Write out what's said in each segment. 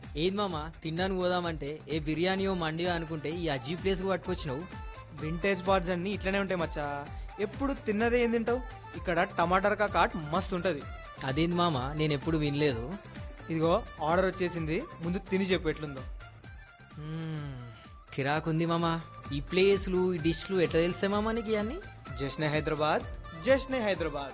ఏది మామ తిన్నాను పోదామంటే ఏ బిర్యానీయో మండియో అనుకుంటే ఈ అజీబ్ ప్లేస్కి పట్టుకొచ్చినావు వింటేజ్ బార్డ్స్ అన్ని ఇట్లనే ఉంటాయి మచ్చా ఎప్పుడు తిన్నదే ఏం తింటావు ఇక్కడ టమాటర్ కాట్ మస్తు ఉంటుంది అదేంది మామ నేను ఎప్పుడు వినలేదు ఇదిగో ఆర్డర్ వచ్చేసింది ముందు తిని చెప్పు ఎట్లుందో మ్మ్, కిరాకుంది మామ ఈ ప్లేస్లు ఈ డిష్లు ఎట్లా తెలిసే మామ నీకు ఇవన్నీ Jashne Hyderabad Jashne Hyderabad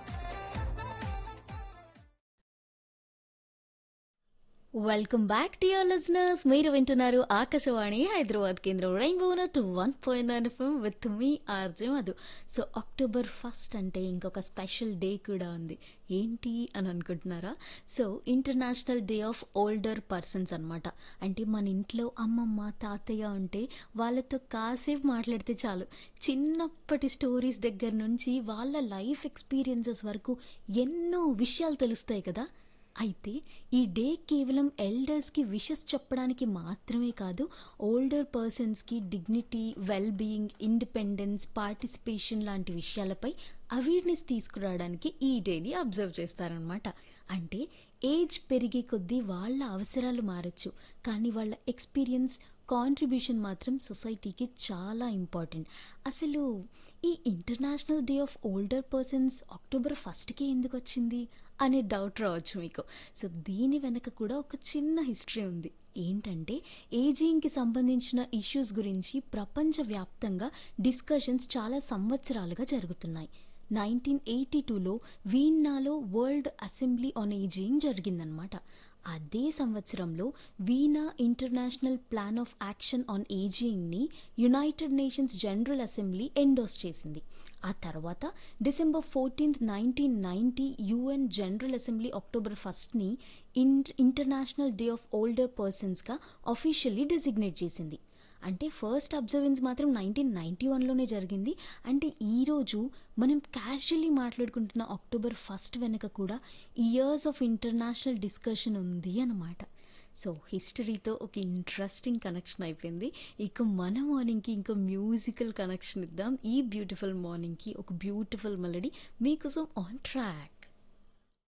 welcome back to your listeners మీరు వింటున్నారు ఆకాశవాణి హైదరాబాద్ కేంద్రం rainbow two one point nine FM with మీ RJ Madhu so October first అంటే ఇంకొక స్పెషల్ డే కూడా ఉంది ఏంటి అని అనుకుంటున్నారా so international day of older persons అన్నమాట అంటే మన ఇంట్లో అమ్మమ్మ తాతయ్య ఉంటే వాళ్ళతో కాసేపు మాట్లాడితే చాలు చిన్నప్పటి స్టోరీస్ దగ్గర నుంచి వాళ్ళ లైఫ్ ఎక్స్పీరియన్సెస్ వరకు ఎన్నో విషయాలు తెలుస్తాయి కదా అయితే ఈ డే కేవలం ఎల్డర్స్కి విషెస్ చెప్పడానికి మాత్రమే కాదు ఓల్డర్ పర్సన్స్కి dignity well being independence participation లాంటి విషయాలపై అవేర్నెస్ తీసుకురావడానికి ఈ డేని అబ్జర్వ్ చేస్తారనమాట అంటే ఏజ్ పెరిగే కొద్దీ వాళ్ళ అవసరాలు మారచ్చు కానీ వాళ్ళ ఎక్స్పీరియన్స్ కాంట్రిబ్యూషన్ మాత్రం సొసైటీకి చాలా ఇంపార్టెంట్ అసలు ఈ international day of older persons October ఫస్ట్కి ఎందుకు వచ్చింది అనే డౌట్ రావచ్చు మీకు సో దీని వెనక కూడా ఒక చిన్న హిస్టరీ ఉంది ఏంటంటే ఏజింగ్కి సంబంధించిన ఇష్యూస్ గురించి ప్రపంచవ్యాప్తంగా డిస్కషన్స్ చాలా సంవత్సరాలుగా జరుగుతున్నాయి నైన్టీన్ ఎయిటీ టూలో వీన్నాలో వరల్డ్ అసెంబ్లీ ఆన్ ఏజింగ్ జరిగిందనమాట అదే సంవత్సరంలో Vienna international plan of action on ఏజింగ్ని united nations general assembly endorse చేసింది ఆ తర్వాత December fourteenth nineteen ninety UN general assembly October ఫస్ట్ని ఇంటర్నేషనల్ డే ఆఫ్ ఓల్డర్ పర్సన్స్గా అఫీషియల్లీ డెసిగ్నేట్ చేసింది అంటే ఫస్ట్ అబ్జర్వెన్స్ మాత్రం నైన్టీన్ నైంటీ వన్లోనే జరిగింది అంటే ఈరోజు మనం క్యాజువల్లీ మాట్లాడుకుంటున్న అక్టోబర్ ఫస్ట్ వెనుక కూడా ఇయర్స్ ఆఫ్ ఇంటర్నేషనల్ డిస్కషన్ ఉంది అన్నమాట సో హిస్టరీతో ఒక ఇంట్రెస్టింగ్ కనెక్షన్ అయిపోయింది ఇక మన మార్నింగ్కి ఇంకో మ్యూజికల్ కనెక్షన్ ఇద్దాం ఈ బ్యూటిఫుల్ మార్నింగ్కి ఒక బ్యూటిఫుల్ మెలడీ మీకోసం ఆన్ ట్రాక్